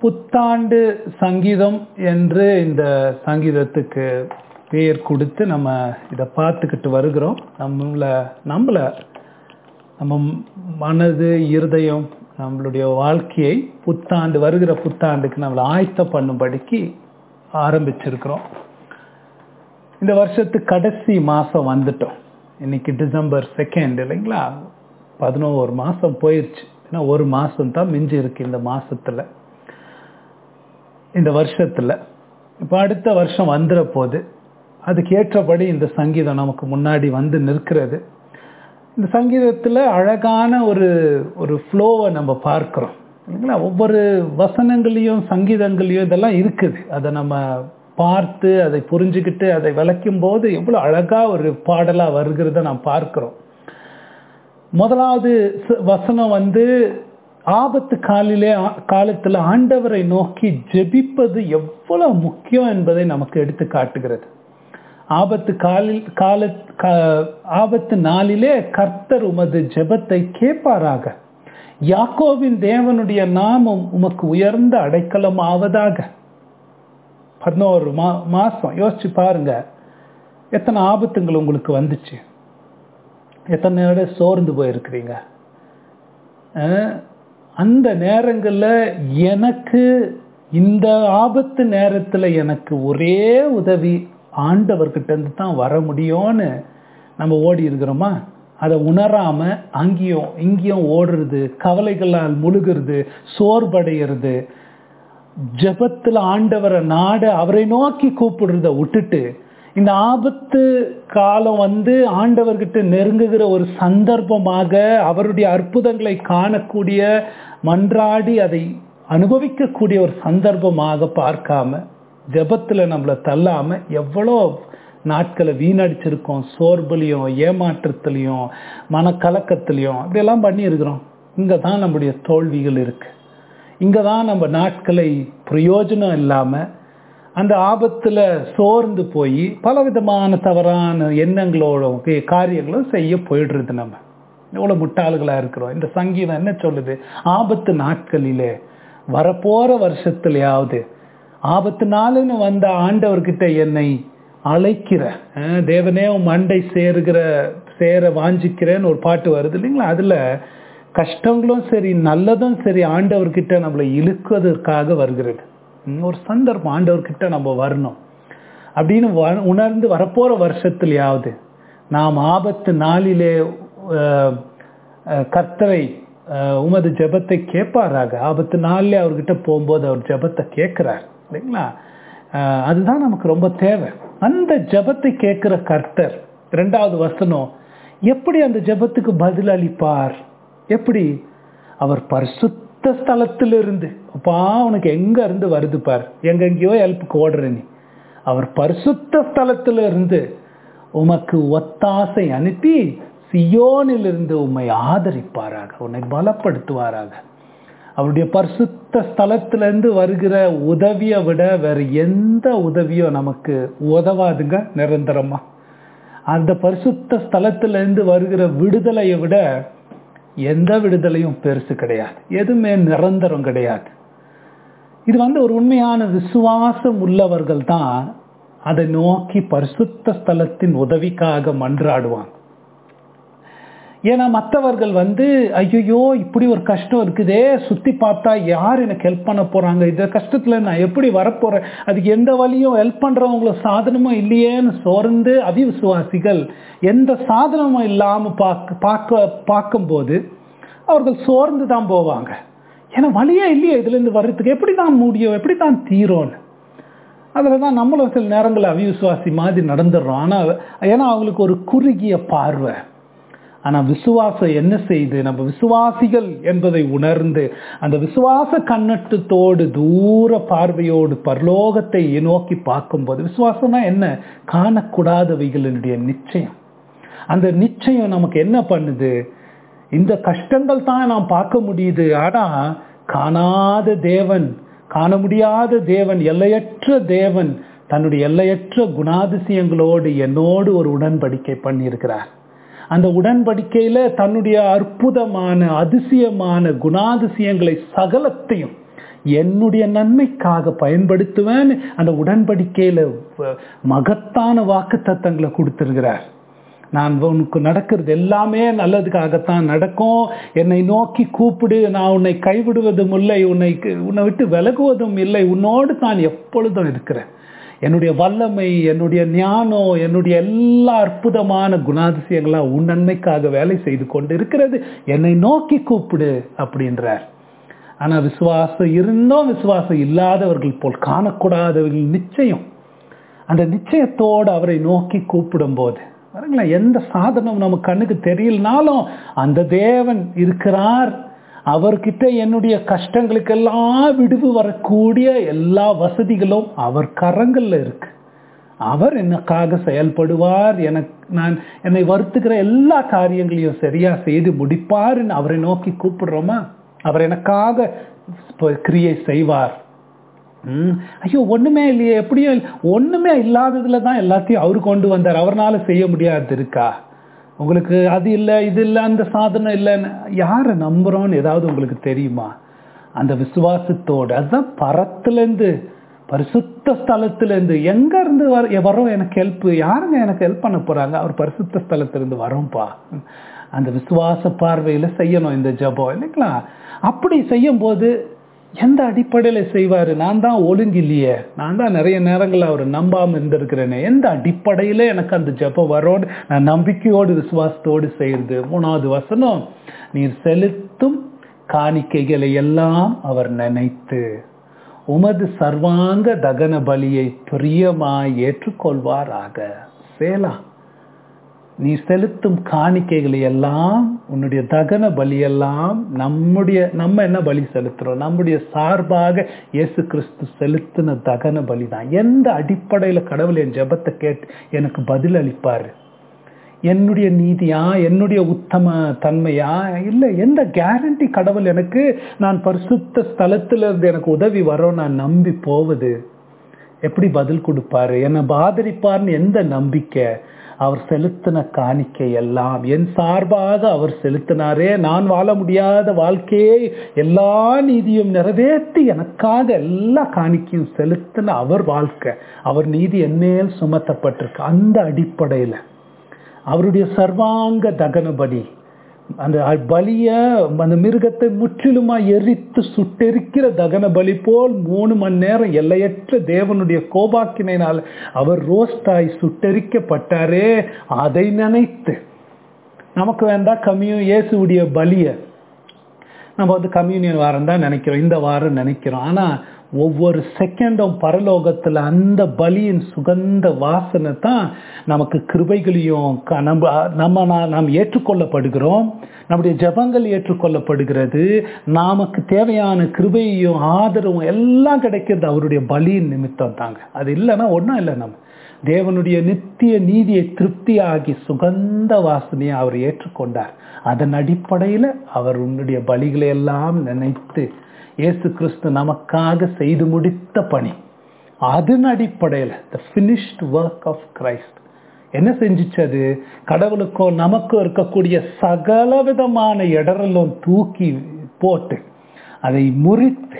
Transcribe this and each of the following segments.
புத்தாண்டு சங்கீதம் என்று இந்த சங்கீதத்துக்கு பேர் கொடுத்து நம்ம இதை பார்த்துக்கிட்டு வருகிறோம் நம்மள நம்மள நம்ம மனது இருதயம் நம்மளுடைய வாழ்க்கையை புத்தாண்டு வருகிற புத்தாண்டுக்கு நம்மளை ஆயத்தம் பண்ணும்படிக்கு ஆரம்பிச்சிருக்கிறோம் இந்த வருஷத்து கடைசி மாதம் வந்துட்டோம் இன்னைக்கு டிசம்பர் செகண்ட் இல்லைங்களா பதினோரு மாதம் போயிடுச்சு ஏன்னா ஒரு மாதம் தான் மிஞ்சி இருக்கு இந்த மாசத்துல இந்த வருஷத்துல இப்போ அடுத்த வருஷம் வந்துட போது அதுக்கு ஏற்றபடி இந்த சங்கீதம் நமக்கு முன்னாடி வந்து நிற்கிறது இந்த சங்கீதத்தில் அழகான ஒரு ஒரு ஃப்ளோவை நம்ம பார்க்குறோம் இல்லைங்களா ஒவ்வொரு வசனங்களையும் சங்கீதங்களையும் இதெல்லாம் இருக்குது அதை நம்ம பார்த்து அதை புரிஞ்சுக்கிட்டு அதை விளக்கும் போது எவ்வளோ அழகாக ஒரு பாடலாக வருகிறத நாம் பார்க்குறோம் முதலாவது வசனம் வந்து ஆபத்து காலிலே காலத்தில் ஆண்டவரை நோக்கி ஜெபிப்பது எவ்வளவு முக்கியம் என்பதை நமக்கு எடுத்து காட்டுகிறது ஆபத்து காலில் கால ஆபத்து நாளிலே கர்த்தர் உமது ஜெபத்தை கேட்பாராக யாக்கோவின் தேவனுடைய நாமம் உமக்கு உயர்ந்த அடைக்கலம் ஆவதாக பதினோரு மா மாசம் யோசிச்சு பாருங்க எத்தனை ஆபத்துங்கள் உங்களுக்கு வந்துச்சு எத்தனை நேரம் சோர்ந்து போயிருக்கிறீங்க அந்த நேரங்களில் எனக்கு இந்த ஆபத்து நேரத்தில் எனக்கு ஒரே உதவி ஆண்டவர்கிட்ட இருந்து தான் வர முடியும்னு நம்ம ஓடி இருக்கிறோமா அதை உணராம அங்கேயும் இங்கேயும் ஓடுறது கவலைகளால் முழுகிறது சோர்வடைகிறது ஜபத்தில் ஆண்டவரை நாட அவரை நோக்கி கூப்பிடுறத விட்டுட்டு இந்த ஆபத்து காலம் வந்து ஆண்டவர்கிட்ட நெருங்குகிற ஒரு சந்தர்ப்பமாக அவருடைய அற்புதங்களை காணக்கூடிய மன்றாடி அதை அனுபவிக்கக்கூடிய ஒரு சந்தர்ப்பமாக பார்க்காம ஜபத்தில் நம்மளை தள்ளாம எவ்வளோ நாட்களை வீணடிச்சிருக்கோம் சோர்வுலையும் ஏமாற்றத்துலையும் மனக்கலக்கத்துலையும் அப்படியெல்லாம் பண்ணியிருக்கிறோம் இங்கே தான் நம்முடைய தோல்விகள் இருக்கு இங்கே தான் நம்ம நாட்களை பிரயோஜனம் இல்லாமல் அந்த ஆபத்தில் சோர்ந்து போய் பலவிதமான தவறான எண்ணங்களோட காரியங்களும் செய்ய போயிடுறது நம்ம எவ்வளோ முட்டாள்களாக இருக்கிறோம் இந்த சங்கீதம் என்ன சொல்லுது ஆபத்து நாட்களிலே வரப்போகிற வருஷத்துலையாவது ஆபத்து நாளுன்னு வந்த ஆண்டவர்கிட்ட என்னை அழைக்கிற தேவனே உன் மண்டை சேருகிற சேர வாஞ்சிக்கிறேன்னு ஒரு பாட்டு வருது இல்லைங்களா அதில் கஷ்டங்களும் சரி நல்லதும் சரி ஆண்டவர்கிட்ட நம்மளை இழுக்குவதற்காக வருகிறது ஒரு சந்தர்ப்பம் ஆண்டவர்கிட்ட நம்ம வரணும் அப்படின்னு உணர்ந்து வரப்போற வருஷத்துலயாவது நாம் ஆபத்து நாளிலே கர்த்தரை உமது ஜபத்தை கேட்பாராக ஆபத்து நாளிலே அவர்கிட்ட போகும்போது அவர் ஜபத்தை கேட்கிறார் இல்லைங்களா அதுதான் நமக்கு ரொம்ப தேவை அந்த ஜபத்தை கேட்கிற கர்த்தர் ரெண்டாவது வசனம் எப்படி அந்த ஜபத்துக்கு பதில் அளிப்பார் எப்படி அவர் பரிசுத்த ஸ்தலத்திலிருந்து அப்பா உனக்கு எங்க இருந்து வருது பார் எங்கெங்கயோ ஹெல்ப்புக்கு ஓடுற நீ அவர் பரிசுத்த ஸ்தலத்துல இருந்து உமக்கு ஒத்தாசை அனுப்பி சியோனிலிருந்து உம்மை ஆதரிப்பாராக உன்னை பலப்படுத்துவாராக அவருடைய பரிசுத்த ஸ்தலத்திலிருந்து வருகிற உதவியை விட வேற எந்த உதவியோ நமக்கு உதவாதுங்க நிரந்தரமா அந்த பரிசுத்த ஸ்தலத்திலிருந்து வருகிற விடுதலையை விட எந்த விடுதலையும் பெருசு கிடையாது எதுவுமே நிரந்தரம் கிடையாது இது வந்து ஒரு உண்மையான விசுவாசம் உள்ளவர்கள் தான் அதை நோக்கி பரிசுத்த ஸ்தலத்தின் உதவிக்காக மன்றாடுவாங்க ஏன்னா மற்றவர்கள் வந்து ஐயோ இப்படி ஒரு கஷ்டம் இருக்குதே சுத்தி பார்த்தா யார் எனக்கு ஹெல்ப் பண்ண போறாங்க இந்த கஷ்டத்துல நான் எப்படி வரப்போறேன் அதுக்கு எந்த வழியும் ஹெல்ப் பண்றவங்கள சாதனமும் இல்லையேன்னு சோர்ந்து அவிவிசுவாசிகள் எந்த சாதனமும் இல்லாம பார்க்க பார்க்க பார்க்கும்போது அவர்கள் சோர்ந்து தான் போவாங்க ஏன்னா வழியே இல்லையே இதுல இருந்து வர்றதுக்கு எப்படி தான் முடியும் எப்படி தான் தீரோன்னு அதில் தான் நம்மளும் சில நேரங்களில் அவிவிசுவாசி மாதிரி நடந்துடுறோம் ஆனால் ஏன்னா அவங்களுக்கு ஒரு குறுகிய பார்வை ஆனால் விசுவாசம் என்ன செய்து நம்ம விசுவாசிகள் என்பதை உணர்ந்து அந்த விசுவாச கண்ணட்டத்தோடு தூர பார்வையோடு பரலோகத்தை நோக்கி பார்க்கும்போது விசுவாசம்னா என்ன காணக்கூடாதவைகளினுடைய நிச்சயம் அந்த நிச்சயம் நமக்கு என்ன பண்ணுது இந்த கஷ்டங்கள் தான் நாம் பார்க்க முடியுது ஆனா காணாத தேவன் காண முடியாத தேவன் எல்லையற்ற தேவன் தன்னுடைய எல்லையற்ற குணாதிசயங்களோடு என்னோடு ஒரு உடன்படிக்கை பண்ணியிருக்கிறார் அந்த உடன்படிக்கையில தன்னுடைய அற்புதமான அதிசயமான குணாதிசயங்களை சகலத்தையும் என்னுடைய நன்மைக்காக பயன்படுத்துவேன் அந்த உடன்படிக்கையில வ- மகத்தான வாக்கு தத்தங்களை கொடுத்திருக்கிறார் நான் உனக்கு நடக்கிறது எல்லாமே நல்லதுக்காகத்தான் நடக்கும் என்னை நோக்கி கூப்பிடு நான் உன்னை கைவிடுவதும் இல்லை உன்னை உன்னை விட்டு விலகுவதும் இல்லை உன்னோடு தான் எப்பொழுதும் இருக்கிறேன் என்னுடைய வல்லமை என்னுடைய ஞானம் என்னுடைய எல்லா அற்புதமான குணாதிசயங்களா உன் நன்மைக்காக வேலை செய்து கொண்டு இருக்கிறது என்னை நோக்கி கூப்பிடு அப்படின்றார் ஆனா விசுவாசம் இருந்தும் விசுவாசம் இல்லாதவர்கள் போல் காணக்கூடாதவர்கள் நிச்சயம் அந்த நிச்சயத்தோடு அவரை நோக்கி கூப்பிடும் போது பாருங்களேன் எந்த சாதனம் நம்ம கண்ணுக்கு தெரியலனாலும் அந்த தேவன் இருக்கிறார் அவர்கிட்ட என்னுடைய கஷ்டங்களுக்கெல்லாம் விடுவு வரக்கூடிய எல்லா வசதிகளும் அவர் கரங்கள்ல இருக்கு அவர் எனக்காக செயல்படுவார் எனக்கு நான் என்னை வருத்துக்கிற எல்லா காரியங்களையும் சரியா செய்து முடிப்பார்னு அவரை நோக்கி கூப்பிடுறோமா அவர் எனக்காக இப்ப கிரியை செய்வார் ம், ஐயோ ஒண்ணுமே இல்லையே எப்படியும் இல்ல- ஒண்ணுமே இல்லாததுல தான் எல்லாத்தையும் அவர் கொண்டு வந்தார் அவர்னால செய்ய முடியாது இருக்கா உங்களுக்கு அது இல்லை இது இல்லை அந்த சாதனம் இல்லைன்னு யாரை நம்புறோம்னு ஏதாவது உங்களுக்கு தெரியுமா அந்த விசுவாசத்தோடு அதுதான் பரத்துலேருந்து பரிசுத்த ஸ்தலத்திலேருந்து எங்க இருந்து வர வரோம் எனக்கு ஹெல்ப் யாருங்க எனக்கு ஹெல்ப் பண்ண போறாங்க அவர் பரிசுத்த ஸ்தலத்திலிருந்து வரோம்ப்பா அந்த விசுவாச பார்வையில செய்யணும் இந்த ஜெபம் இல்லைங்களா அப்படி செய்யும் போது எந்த அடிப்படையில செய்வாரு நான் தான் ஒழுங்கு இல்லையே நான் தான் நிறைய நேரங்கள் அவர் நம்பாம இருந்திருக்கிறேனே எந்த அடிப்படையில எனக்கு அந்த ஜெபம் வரோடு நான் நம்பிக்கையோடு விசுவாசத்தோடு செய்யறது மூணாவது வசனம் நீர் செலுத்தும் காணிக்கைகளை எல்லாம் அவர் நினைத்து உமது சர்வாங்க தகன பலியை பிரியமாய் ஏற்றுக்கொள்வாராக சேலா நீ செலுத்தும் காணிக்கைகளை எல்லாம் உன்னுடைய தகன பலியெல்லாம் நம்முடைய நம்ம என்ன பலி செலுத்துறோம் நம்முடைய சார்பாக இயேசு கிறிஸ்து செலுத்தின தகன பலி தான் எந்த அடிப்படையில கடவுள் என் ஜெபத்தை கேட்டு எனக்கு பதில் அளிப்பாரு என்னுடைய நீதியா என்னுடைய உத்தம தன்மையா இல்லை எந்த கேரண்டி கடவுள் எனக்கு நான் பரிசுத்த ஸ்தலத்துல இருந்து எனக்கு உதவி வரும் நான் நம்பி போவது எப்படி பதில் கொடுப்பாரு என்னை பாதரிப்பார்னு எந்த நம்பிக்கை அவர் செலுத்தின காணிக்கை எல்லாம் என் சார்பாக அவர் செலுத்தினாரே நான் வாழ முடியாத வாழ்க்கையை எல்லா நீதியும் நிறைவேற்றி எனக்காக எல்லா காணிக்கையும் செலுத்தின அவர் வாழ்க்கை அவர் நீதி என்மேல் சுமத்தப்பட்டிருக்கு அந்த அடிப்படையில் அவருடைய சர்வாங்க தகனபடி அந்த பலிய அந்த மிருகத்தை முற்றிலுமா எரித்து சுட்டெரிக்கிற தகன பலி போல் மூணு மணி நேரம் எல்லையற்ற தேவனுடைய கோபாக்கினால் அவர் ரோஸ்டாய் சுட்டெரிக்கப்பட்டாரே அதை நினைத்து நமக்கு வேண்டாம் கம்மியும் இயேசுடைய பலிய நம்ம வந்து கம்யூனியன் வாரம் தான் நினைக்கிறோம் இந்த வாரம் நினைக்கிறோம் ஆனா ஒவ்வொரு செகண்டும் பரலோகத்துல அந்த பலியின் சுகந்த வாசனை தான் நமக்கு கிருபைகளையும் க- நம்ம நம்ம நா- நாம் ஏற்றுக்கொள்ளப்படுகிறோம் நம்முடைய ஜெபங்கள் ஏற்றுக்கொள்ளப்படுகிறது நமக்கு தேவையான கிருபையும் ஆதரவும் எல்லாம் கிடைக்கிறது அவருடைய பலியின் நிமித்தம் தாங்க அது இல்லைன்னா ஒன்றும் இல்லை நம்ம தேவனுடைய நித்திய நீதியை திருப்தியாகி சுகந்த வாசனையை அவர் ஏற்றுக்கொண்டார் அதன் அடிப்படையில் அவர் உன்னுடைய பலிகளை எல்லாம் நினைத்து இயேசு கிறிஸ்து நமக்காக செய்து முடித்த பணி அதன் அடிப்படையில் the finished work of Christ என்ன செஞ்சுச்சு அது கடவுளுக்கும் நமக்கும் இருக்கக்கூடிய சகல விதமான இடரலும் தூக்கி போட்டு அதை முறித்து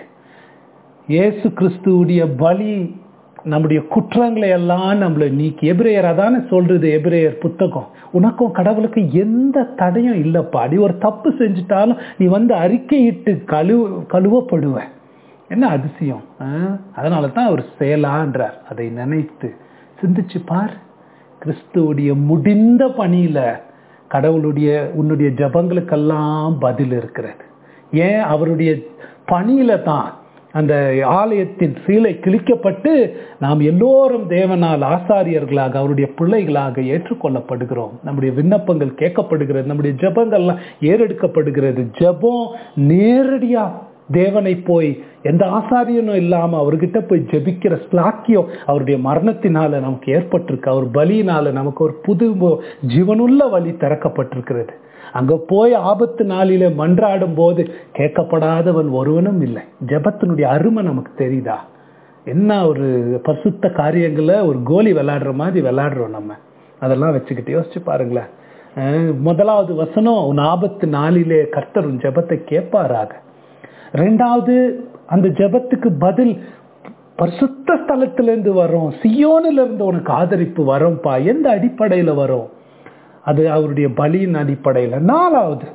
இயேசு கிறிஸ்துவுடைய பலி நம்முடைய குற்றங்களை எல்லாம் நம்மளை நீக்கி எபிரேயர் அதானே சொல்றது எபிரேயர் புத்தகம் உனக்கும் கடவுளுக்கு எந்த தடையும் இல்லைப்பா நீ ஒரு தப்பு செஞ்சுட்டாலும் நீ வந்து அறிக்கையிட்டு கழு கழுவப்படுவ என்ன அதிசயம் ஆ? அதனால தான் அவர் செயலான்றார் அதை நினைத்து சிந்திச்சு பார் கிறிஸ்துவுடைய முடிந்த பணியில கடவுளுடைய உன்னுடைய ஜபங்களுக்கெல்லாம் பதில் இருக்கிறது ஏன் அவருடைய பணியில தான் அந்த ஆலயத்தின் சீலை கிழிக்கப்பட்டு நாம் எல்லோரும் தேவனால் ஆசாரியர்களாக அவருடைய பிள்ளைகளாக ஏற்றுக்கொள்ளப்படுகிறோம் நம்முடைய விண்ணப்பங்கள் கேட்கப்படுகிறது நம்முடைய ஜெபங்கள்லாம் ஏறெடுக்கப்படுகிறது ஜெபம் நேரடியா தேவனை போய் எந்த ஆசாரியனும் இல்லாம அவர்கிட்ட போய் ஜெபிக்கிற ஸ்லாக்கியம் அவருடைய மரணத்தினால நமக்கு ஏற்பட்டிருக்கு அவர் பலியினால நமக்கு ஒரு புது ஜீவனுள்ள வழி திறக்கப்பட்டிருக்கிறது அங்க போய் ஆபத்து நாளில மன்றாடும் போது கேட்கப்படாதவன் ஒருவனும் இல்லை ஜெபத்தினுடைய அருமை நமக்கு தெரியுதா என்ன ஒரு பசுத்த காரியங்களை ஒரு கோலி விளையாடுற மாதிரி விளையாடுறோம் நம்ம அதெல்லாம் வச்சுக்கிட்டு யோசிச்சு பாருங்களேன் அஹ் முதலாவது வசனம் உன் ஆபத்து நாளிலே கர்த்தர் உன் ஜெபத்தை கேட்பாராக ரெண்டாவது அந்த ஜெபத்துக்கு பதில் பரிசுத்த ஸ்தலத்திலிருந்து வரும் சியோனில இருந்து உனக்கு ஆதரிப்பு வரும்பா எந்த அடிப்படையில வரும் அது அவருடைய பலியின் அடிப்படையில நாலாவது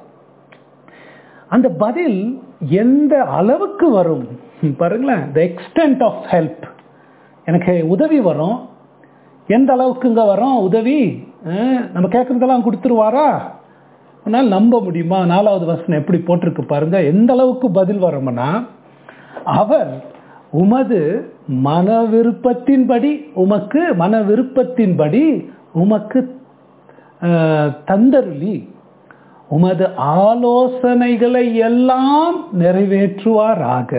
அந்த பதில் எந்த அளவுக்கு வரும் பாருங்களேன் த எக்ஸ்டென்ட் ஆஃப் ஹெல்ப் எனக்கு உதவி வரும் எந்த அளவுக்குங்க வரும் உதவி அஹ், நம்ம கேட்கறதெல்லாம் கொடுத்துருவாரா உன்னால் நம்ப முடியுமா நாலாவது வசனம் எப்படி போட்டிருக்கு பாருங்க எந்த அளவுக்கு பதில் வரும்னா அவர் உமது மன விருப்பத்தின்படி உமக்கு மன விருப்பத்தின்படி உமக்கு அஹ், தந்தருளி உமது ஆலோசனைகளை எல்லாம் நிறைவேற்றுவாராக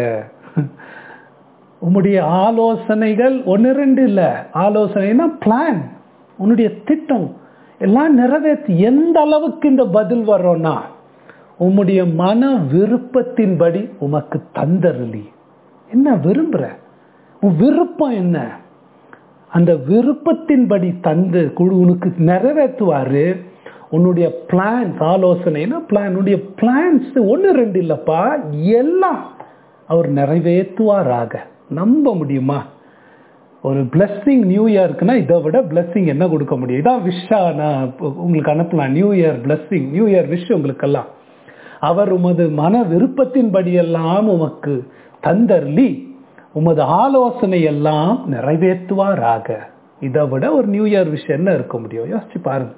உம்முடைய ஆலோசனைகள் ஒன்று ரெண்டு இல்லை ஆலோசனைனா பிளான் உன்னுடைய திட்டம் எல்லாம் நிறைவேற்றி எந்த அளவுக்கு இந்த பதில் வரோம்னா உம்முடைய மன விருப்பத்தின்படி உமக்கு தந்தருளி என்ன விரும்புற உன் விருப்பம் என்ன அந்த விருப்பத்தின்படி தந்து குழு உனக்கு நிறைவேற்றுவாரு உன்னுடைய பிளான்ஸ் ஆலோசனைனா பிளான் உன்னுடைய பிளான்ஸ் ஒன்று ரெண்டு இல்லப்பா எல்லாம் அவர் நிறைவேற்றுவாராக நம்ப முடியுமா ஒரு பிளஸ்ஸிங் நியூ இயர்க்குன்னா இதை விட பிளஸ்ஸிங் என்ன கொடுக்க முடியும் இதான் விஷா நான் இப்போ உங்களுக்கு அனுப்பலாம் new year blessing new year wish உங்களுக்கெல்லாம் அவர் உமது மன விருப்பத்தின்படியெல்லாம் உமக்கு தந்தர்லி உமது ஆலோசனை எல்லாம் நிறைவேற்றுவாராக இதை விட ஒரு நியூ இயர் விஷ் என்ன இருக்க முடியும் யோசிச்சு பாருங்க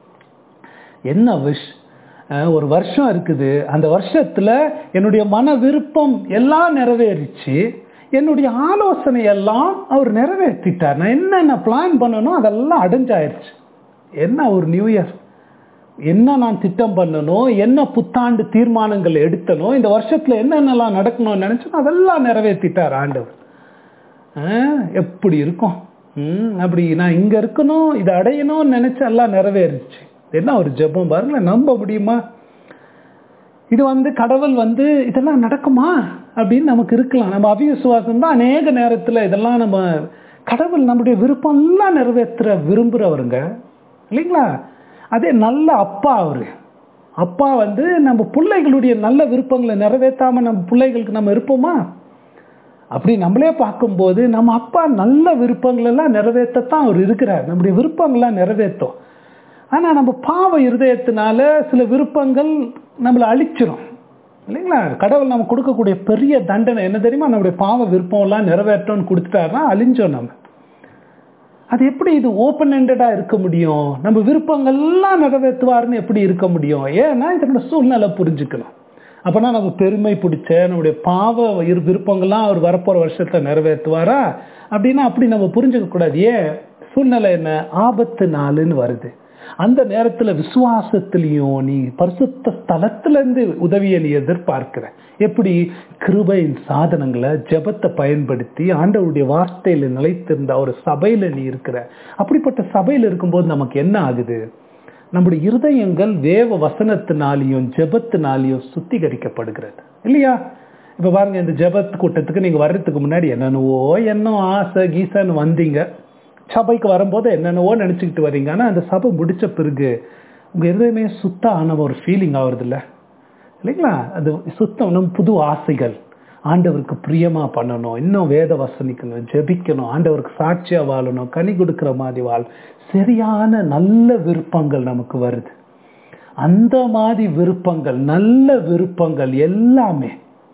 என்ன விஷ் அஹ் ஒரு வருஷம் இருக்குது அந்த வருஷத்துல என்னுடைய மன விருப்பம் எல்லாம் நிறைவேறிச்சு என்னுடைய ஆலோசனை எல்லாம் அவர் நிறைவேற்றிட்டார் நான் என்னென்ன பிளான் பண்ணணும் அதெல்லாம் அடைஞ்சாயிருச்சு என்ன ஒரு நியூ இயர் என்ன நான் திட்டம் பண்ணணும் என்ன புத்தாண்டு தீர்மானங்கள் எடுத்தனோ இந்த வருஷத்துல என்னென்னலாம் நடக்கணும்னு நினைச்சனோ அதெல்லாம் நிறைவேற்றிட்டார் ஆண்டவர் ஆஹ், எப்படி இருக்கும் ம், அப்படி நான் இங்க இருக்கணும் இதை அடையணும்னு நினைச்சு எல்லாம் நிறைவேறிச்சு என்ன ஒரு ஜெபம் பாருங்களேன் நம்ப முடியுமா இது வந்து கடவுள் வந்து இதெல்லாம் நடக்குமா அப்படின்னு நமக்கு இருக்கலாம் நம்ம அவிசுவாசம் தான் அநேக நேரத்துல இதெல்லாம் நம்ம கடவுள் நம்முடைய விருப்பம் எல்லாம் நிறைவேற்ற விரும்புறவருங்க இல்லைங்களா அதே நல்ல அப்பா அவரு அப்பா வந்து நம்ம பிள்ளைகளுடைய நல்ல விருப்பங்களை நிறைவேற்றாம நம்ம பிள்ளைகளுக்கு நம்ம இருப்போமா அப்படி நம்மளே பார்க்கும்போது நம்ம அப்பா நல்ல விருப்பங்கள் எல்லாம் நிறைவேற்றத்தான் அவர் இருக்கிறார் நம்முடைய விருப்பங்கள்லாம் நிறைவேற்றும் ஆனா நம்ம பாவ இருதயத்தினால சில விருப்பங்கள் நம்மளை அழிச்சிரும் இல்லைங்களா கடவுள் நம்ம கொடுக்கக்கூடிய பெரிய தண்டனை என்ன தெரியுமா நம்முடைய பாவ விருப்பம் எல்லாம் நிறைவேற்றோம்னு கொடுத்துட்டாருன்னா அழிஞ்சோம் நம்ம அது எப்படி இது ஓப்பன் ஹெண்டடா இருக்க முடியும் நம்ம விருப்பங்கள்லாம் நிறைவேற்றுவாருன்னு எப்படி இருக்க முடியும் ஏன்னா இதனோட சூழ்நிலை புரிஞ்சுக்கணும் அப்பனா நம்ம பெருமை பிடிச்ச நம்முடைய பாவ இரு விருப்பங்கள்லாம் அவர் வரப்போற வருஷத்துல நிறைவேற்றுவாரா அப்படின்னா அப்படி நம்ம புரிஞ்சுக்க கூடாது ஏன் சூழ்நிலை என்ன ஆபத்து நாளுன்னு வருது அந்த நேரத்துல விசுவாசத்திலையும் நீ பரிசுத்த ஸ்தலத்துல இருந்து உதவியை நீ எதிர்பார்க்கிற எப்படி கிருபையின் சாதனங்களை ஜெபத்தை பயன்படுத்தி ஆண்டவருடைய வார்த்தையில நிலைத்திருந்த ஒரு சபையில நீ இருக்கிற அப்படிப்பட்ட சபையில இருக்கும்போது நமக்கு என்ன ஆகுது நம்முடைய இருதயங்கள் வேவ வசனத்தினாலையும் ஜெபத்தினாலையும் சுத்திகரிக்கப்படுகிறது இல்லையா இப்ப பாருங்க இந்த ஜெபத் கூட்டத்துக்கு நீங்க வர்றதுக்கு முன்னாடி என்னென்னவோ எண்ணம் ஆசை கீசன்னு வந்தீங்க சபைக்கு வரும்போது என்னென்னவோ நினைச்சுக்கிட்டு வர்றீங்க ஆனா அந்த சபை முடிச்ச பிறகு உங்க இருதயமே சுத்த ஆன ஒரு ஃபீலிங் ஆகுறது இல்ல இல்லைங்களா அது சுத்தம் இன்னும் புது ஆசைகள் ஆண்டவருக்கு பிரியமா பண்ணணும் இன்னும் வேத வசனிக்கணும் ஜெபிக்கணும் ஆண்டவருக்கு சாட்சியா வாழணும் கனி கொடுக்கிற மாதிரி வாழ் சரியான நல்ல விருப்பங்கள் நமக்கு வருது அந்த மாதிரி விருப்பங்கள் நல்ல விருப்பங்கள் எல்லாமே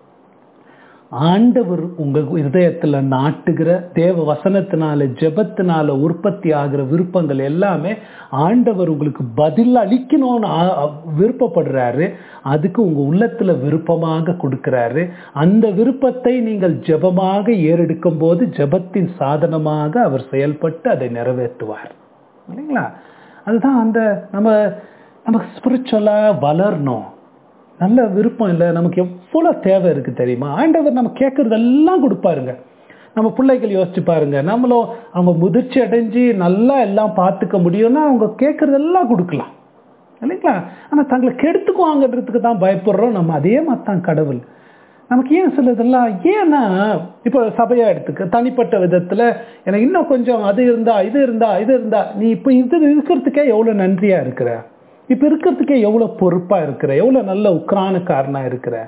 ஆண்டவர் உங்க இருதயத்துல நாட்டுகிற தேவ வசனத்தினால ஜெபத்தினால உற்பத்தி ஆகிற விருப்பங்கள் எல்லாமே ஆண்டவர் உங்களுக்கு பதில் அளிக்கணும்னு ஆ- ஆ- விருப்பப்படுறாரு அதுக்கு உங்க உள்ளத்துல விருப்பமாக கொடுக்கிறாரு அந்த விருப்பத்தை நீங்கள் ஜெபமாக ஏறெடுக்கும் போது ஜெபத்தின் சாதனமாக அவர் செயல்பட்டு அதை நிறைவேற்றுவார் இல்லைங்களா அதுதான் அந்த நம்ம நமக்கு ஸ்பிரிச்சுவலா வளரணும் நல்ல விருப்பம் இல்லை நமக்கு எவ்வளோ தேவை இருக்கு தெரியுமா ஆண்டவர் நம்ம கேட்கறதெல்லாம் கொடுப்பாருங்க நம்ம பிள்ளைகள் யோசிச்சு பாருங்க நம்மளும் அவங்க முதிர்ச்சி அடைஞ்சு நல்லா எல்லாம் பார்த்துக்க முடியும்னா அவங்க கேட்கறதெல்லாம் கொடுக்கலாம் இல்லைங்களா ஆனால் தங்களை கெடுத்துக்குவாங்கன்றதுக்கு தான் பயப்படுறோம் நம்ம அதே மாதிரி தான் கடவுள் நமக்கு ஏன் சிலதெல்லாம் ஏன்னா இப்போ சபையா எடுத்துக்க தனிப்பட்ட விதத்துல எனக்கு இன்னும் கொஞ்சம் அது இருந்தா இது இருந்தா இது இருந்தா நீ இப்போ இது இருக்கிறதுக்கே எவ்வளவு நன்றியா இருக்கிற இப்ப இருக்கிறதுக்கே எவ்வளவு பொறுப்பா இருக்கிற எவ்வளவு நல்ல உக்ரானுக்காரனா இருக்கிற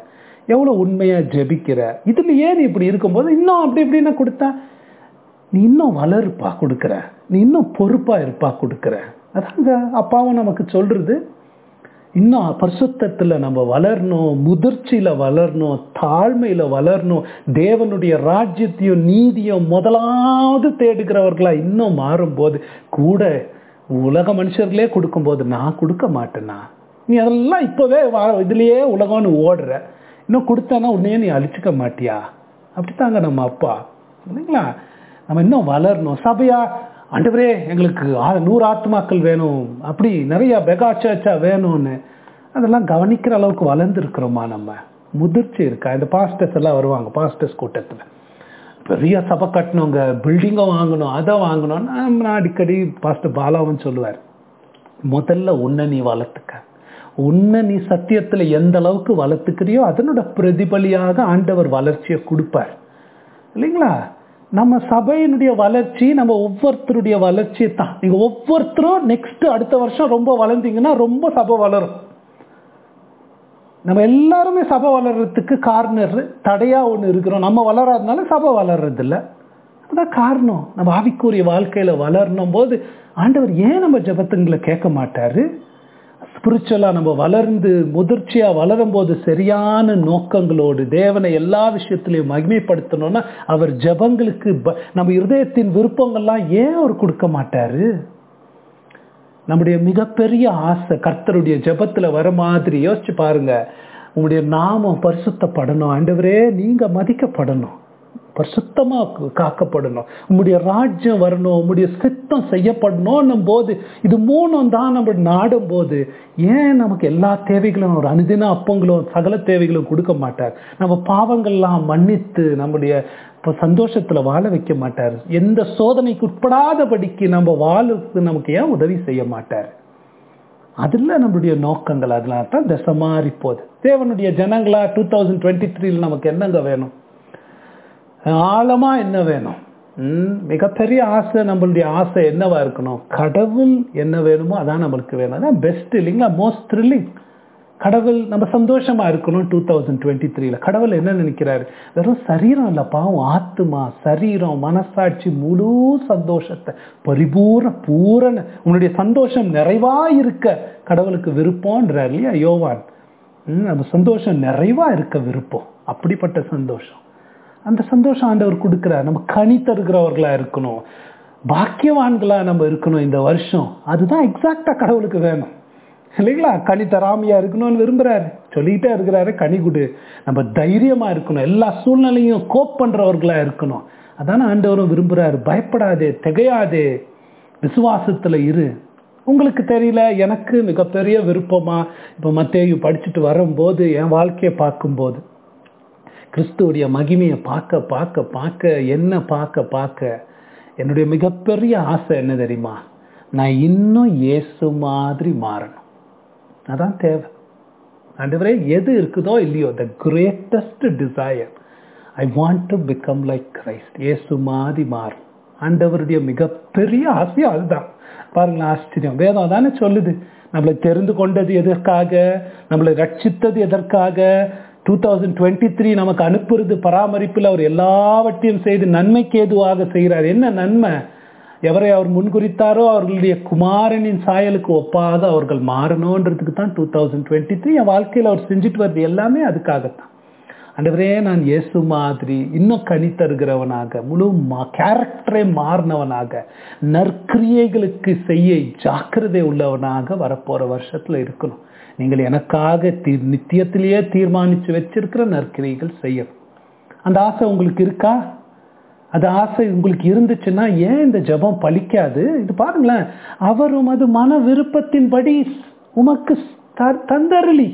எவ்வளவு உண்மையா ஜெபிக்கிற இதுல ஏன் இப்படி இருக்கும்போது இன்னும் அப்படி இப்படின்னு கொடுத்தா நீ இன்னும் வளருப்பா கொடுக்குற நீ இன்னும் பொறுப்பா இருப்பா கொடுக்குற அதாங்க அப்பாவும் நமக்கு சொல்றது இன்னும் பரிசுத்தத்துல நம்ம வளரணும் முதிர்ச்சியில வளரணும் தாழ்மையில வளரணும் தேவனுடைய ராஜ்யத்தையும் நீதியும் முதலாவது தேடுகிறவர்களா இன்னும் மாறும்போது கூட உலக மனுஷர்களே கொடுக்கும்போது நான் கொடுக்க மாட்டேனா நீ அதெல்லாம் இப்பவே வா- இதுலயே உலகம்னு ஓடுற இன்னும் கொடுத்தானா உன்னையே நீ அழிச்சுக்க மாட்டியா அப்படித்தாங்க நம்ம அப்பா இல்லைங்களா நம்ம இன்னும் வளரணும் சபையா ஆண்டவரே எங்களுக்கு ஆ- நூறு ஆத்மாக்கள் வேணும் அப்படி நிறைய பெகா சர்ச்சா வேணும்னு அதெல்லாம் கவனிக்கிற அளவுக்கு வளர்ந்துருக்கிறோமா நம்ம முதிர்ச்சி இருக்கா இந்த பாஸ்டர்ஸ் எல்லாம் வருவாங்க பாஸ்டர்ஸ் கூட்டத்துல பெரிய சபை கட்டணுங்க பில்டிங்கை வாங்கணும் அதை வாங்கணும் நான் நான் அடிக்கடி பாஸ்டர் பாலாவும் சொல்லுவார் முதல்ல உன்னை நீ வளர்த்துக்க உன்னை நீ சத்தியத்துல எந்த அளவுக்கு வளர்த்துக்கிறியோ அதனோட பிரதிபலியாக ஆண்டவர் வளர்ச்சியை கொடுப்பார் இல்லைங்களா நம்ம சபையினுடைய வளர்ச்சி நம்ம ஒவ்வொருத்தருடைய வளர்ச்சி தான் நீங்க ஒவ்வொருத்தரும் நெக்ஸ்ட் அடுத்த வருஷம் ரொம்ப வளர்ந்தீங்கன்னா ரொம்ப சபை வளரும் நம்ம எல்லாருமே சபை வளர்றதுக்கு காரணம் தடையா ஒண்ணு இருக்கிறோம் நம்ம வளராதனால சபை வளர்றது இல்ல அதான் காரணம் நம்ம ஆவிக்குரிய வாழ்க்கையில வளரணும் போது ஆண்டவர் ஏன் நம்ம ஜெபத்துங்களை கேட்க மாட்டாரு ஸ்பிரிச்சுவலா நம்ம வளர்ந்து முதிர்ச்சியா வளரும் போது சரியான நோக்கங்களோடு தேவனை எல்லா விஷயத்திலையும் மகிமைப்படுத்தணும்னா அவர் ஜெபங்களுக்கு ப- நம்ம இருதயத்தின் விருப்பங்கள்லாம் ஏன் அவர் கொடுக்க மாட்டாரு நம்முடைய மிகப்பெரிய ஆசை கர்த்தருடைய ஜெபத்துல வர மாதிரி யோசிச்சு பாருங்க உங்களுடைய நாமம் பரிசுத்தப்படணும் ஆண்டவரே நீங்க மதிக்கப்படணும் பரிசுத்தமா கு- காக்கப்படணும் உம்முடைய ராஜ்யம் வரணும் உம்முடைய சித்தம் செய்யப்படணும் போது இது மூணும் தான் நம்ம நாடும் போது ஏன் நமக்கு எல்லா தேவைகளும் ஒரு அனுதின அப்பங்களும் சகல தேவைகளும் கொடுக்க மாட்டார் நம்ம பாவங்கள்லாம் மன்னித்து நம்முடைய இப்ப சந்தோஷத்துல வாழ வைக்க மாட்டார் எந்த சோதனைக்கு உட்படாதபடிக்கு நம்ம வாழுக்கு நமக்கு ஏன் உதவி செய்ய மாட்டார் அதுல நம்மளுடைய நோக்கங்கள் அதெல்லாம் தான் திசை மாறி போகுது தேவனுடைய ஜனங்களா டூ தௌசண்ட் டுவெண்ட்டி த்ரீல நமக்கு என்னங்க வேணும் ஆழமா என்ன வேணும் ம், மிகப்பெரிய ஆசை நம்மளுடைய ஆசை என்னவா இருக்கணும் கடவுள் என்ன வேணுமோ அதான் நம்மளுக்கு வேணும் அதான் பெஸ்ட் இல்லைங்களா மோஸ்ட் த்ரில்லிங் கடவுள் நம்ம சந்தோஷமா இருக்கணும் டூ தௌசண்ட் டுவெண்ட்டி த்ரீல கடவுள் என்ன நினைக்கிறாரு வெறும் சரீரம் இல்ல பாவம் ஆத்துமா சரீரம் மனசாட்சி முழு சந்தோஷத்தை பரிபூர்ண பூரண உன்னுடைய சந்தோஷம் நிறைவா இருக்க கடவுளுக்கு விருப்பம்ன்றார் இல்லையா யோவான் ம், நம்ம சந்தோஷம் நிறைவா இருக்க விருப்பம் அப்படிப்பட்ட சந்தோஷம் அந்த சந்தோஷம் ஆண்டவர் கொடுக்கிறார் நம்ம கனி தருகிறவர்களா இருக்கணும் பாக்கியவான்களா நம்ம இருக்கணும் இந்த வருஷம் அதுதான் எக்ஸாக்டா கடவுளுக்கு வேணும் இல்லைங்களா கனி தராமையா இருக்கணும்னு விரும்புறாரு சொல்லிட்டே இருக்கிறாரு கனி கொடு நம்ம தைரியமா இருக்கணும் எல்லா சூழ்நிலையும் கோப் பண்றவர்களா இருக்கணும் அதான ஆண்டவரும் விரும்புறாரு பயப்படாதே திகையாதே விசுவாசத்துல இரு உங்களுக்கு தெரியல எனக்கு மிகப்பெரிய விருப்பமா இப்ப மத்தேயு படிச்சுட்டு வரும்போது என் வாழ்க்கையை பார்க்கும்போது கிறிஸ்துவுடைய மகிமையை பார்க்க பார்க்க பார்க்க என்ன பார்க்க பார்க்க என்னுடைய மிகப்பெரிய ஆசை என்ன தெரியுமா நான் இன்னும் இயேசு மாதிரி மாறணும் அதான் தேவை ஆண்டவரே எது இருக்குதோ இல்லையோ the greatest desire I want to become like Christ இயேசு மாதிரி மாறும் ஆண்டவருடைய மிகப்பெரிய ஆசையும் அதுதான் பாருங்களேன் ஆச்சரியம் வேதம் தானே சொல்லுது நம்மளை தெரிந்து கொண்டது எதற்காக நம்மளை ரட்சித்தது எதற்காக டூ தௌசண்ட் டுவெண்ட்டி த்ரீ நமக்கு அனுப்புறது பராமரிப்பில் அவர் எல்லாவற்றையும் செய்து நன்மைக்கு ஏதுவாக செய்கிறார் என்ன நன்மை எவரை அவர் முன்குறித்தாரோ அவர்களுடைய குமாரனின் சாயலுக்கு ஒப்பாக அவர்கள் மாறணுன்றதுக்கு தான் டூ தௌசண்ட் டுவெண்ட்டி த்ரீ என் வாழ்க்கையில் அவர் செஞ்சுட்டு வருது எல்லாமே அதுக்காகத்தான் ஆண்டவரே நான் இயேசு மாதிரி இன்னும் கனி தருகிறவனாக முழு கேரக்டரே மாறினவனாக நற்கிரியைகளுக்கு செய்ய ஜாக்கிரதை உள்ளவனாக வரப்போற வருஷத்துல இருக்கணும் நீங்கள் எனக்காக தீ- நித்தியத்திலேயே தீர்மானிச்சு வச்சிருக்கிற நற்கிரியைகள் செய்யணும் அந்த ஆசை உங்களுக்கு இருக்கா அது ஆசை உங்களுக்கு இருந்துச்சுன்னா ஏன் இந்த ஜெபம் பலிக்காது இது பாருங்களேன் அவர் உமது மன விருப்பத்தின்படி உமக்கு த- தந்தருளி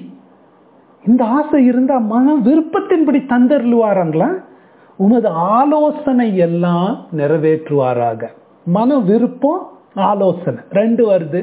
இந்த ஆசை இருந்தா மன விருப்பத்தின்படி தந்தருளுவாராங்களா உமது ஆலோசனை எல்லாம் நிறைவேற்றுவாராக மன விருப்பம் ஆலோசனை ரெண்டு வருது